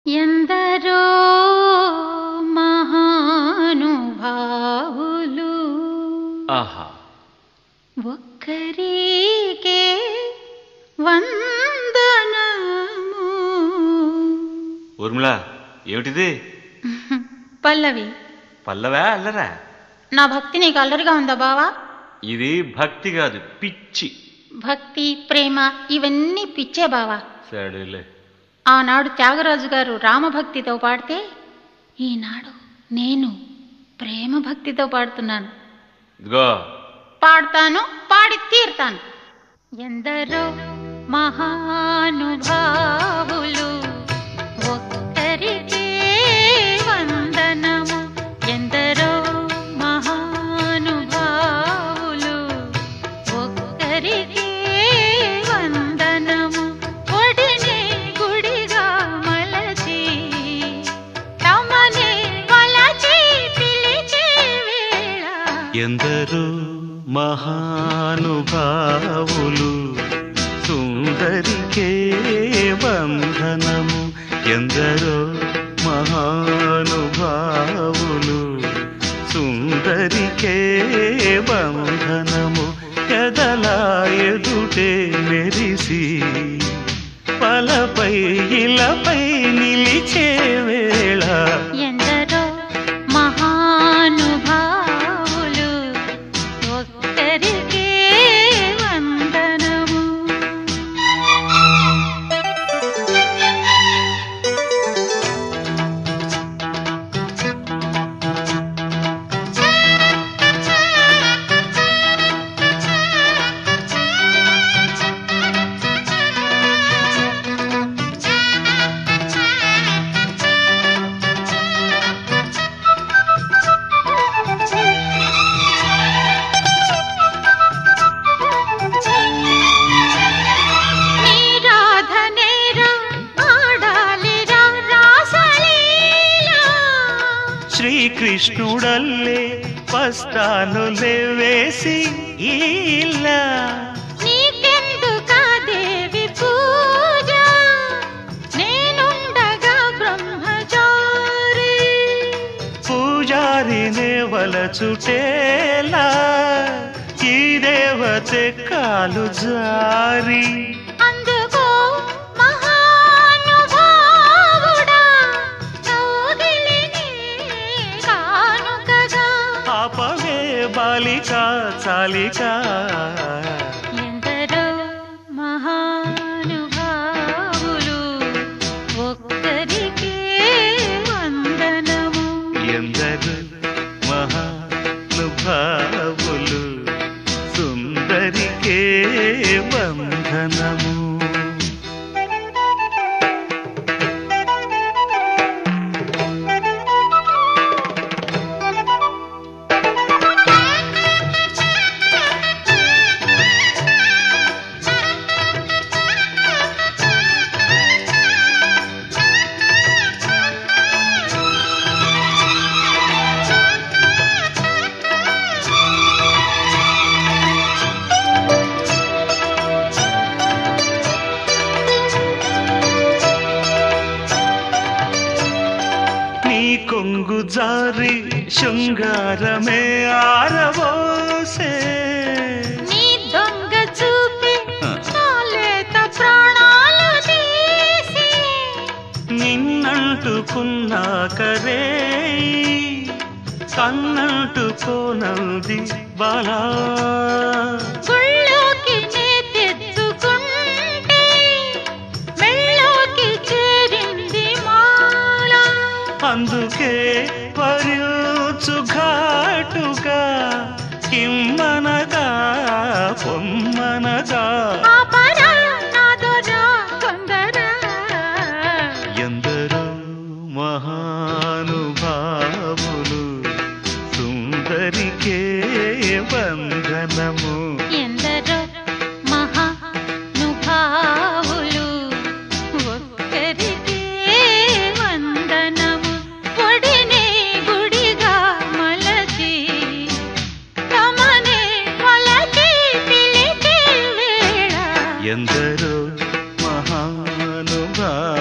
ఎందరో మహానుభావులు ఆహా ఒక్కరికే వందనము ఊర్మిళ ఏమిటిది పల్లవి పల్లవా అల్లరా నా భక్తి నీకు అల్లరిగా ఉందా బావా ఇది భక్తి కాదు పిచ్చి భక్తి ప్రేమ ఇవన్నీ పిచ్చే బావా సరేలే ఆనాడు త్యాగరాజు గారు రామభక్తితో పాడితే ఈనాడు నేను ప్రేమ భక్తితో పాడుతున్నాను ఇదిగో పాడతాను పాడి తీరుతాను ఎందరో మహానుభావులు ఒక్కరికే వందనము ఎందరో మహానుభావులు ఒక్కరికే వందనము ఒడిని గుడిగా మలచి తమని కొలచి పిలిచే వేళ ఎందరో మహానుభావులు సుందరికే బంధనము ఎందరో మహానుభావులు సుందరికే బంధనము ఎదలా ఎదుటే మెరిసి పలపై ఇలపై నిలిచే వేళ ఎందరో మహానుభావులు ఒక్కరికే వందనము నీరాధనేరా ఆడాలిరా రాసలీలా శ్రీకృష్ణుడల్లే పస్తానులే వేసి ఇలా నీకెందుకా దేవి పూజ నేనుండగా బ్రహ్మచారి పూజారినే వలచుటేలా ఈ దేవతే కాలు జారి అందుకో మహానుభావుడా కౌగిలిని కానుకగా ఆపవే బాలిక చాలిక ఎందరో మహానుభావులు ఒక్కరికే వందనము ఎందరు మహానుభావులు సుందరికే బంధనము నీ కొంగు జారి శృంగారమే ఆరవోసే నీ దొంగ చూపి చాలేత ప్రాణాలు తీసి నిన్నంటుకున్నాకరే కన్నంటుకోనంది బాలా గుళ్ళోకి నే తెచ్చుకుంటే మెళ్ళోకి చేరింది మాల అందుకే పరుచు ఘాటుగా కిమ్మనగా పొమ్మనగా ఆపరా నాదోరా కొందరా ఎందరో మహానుభావులు సుందరికే బంధనము ఎందరో మహానుభావులు ఒక్కరికే వందనము ఒడిని గుడిగా మలచి తమనే కొలచి పిలిచే వేళ ఎందరో మహానుభావులు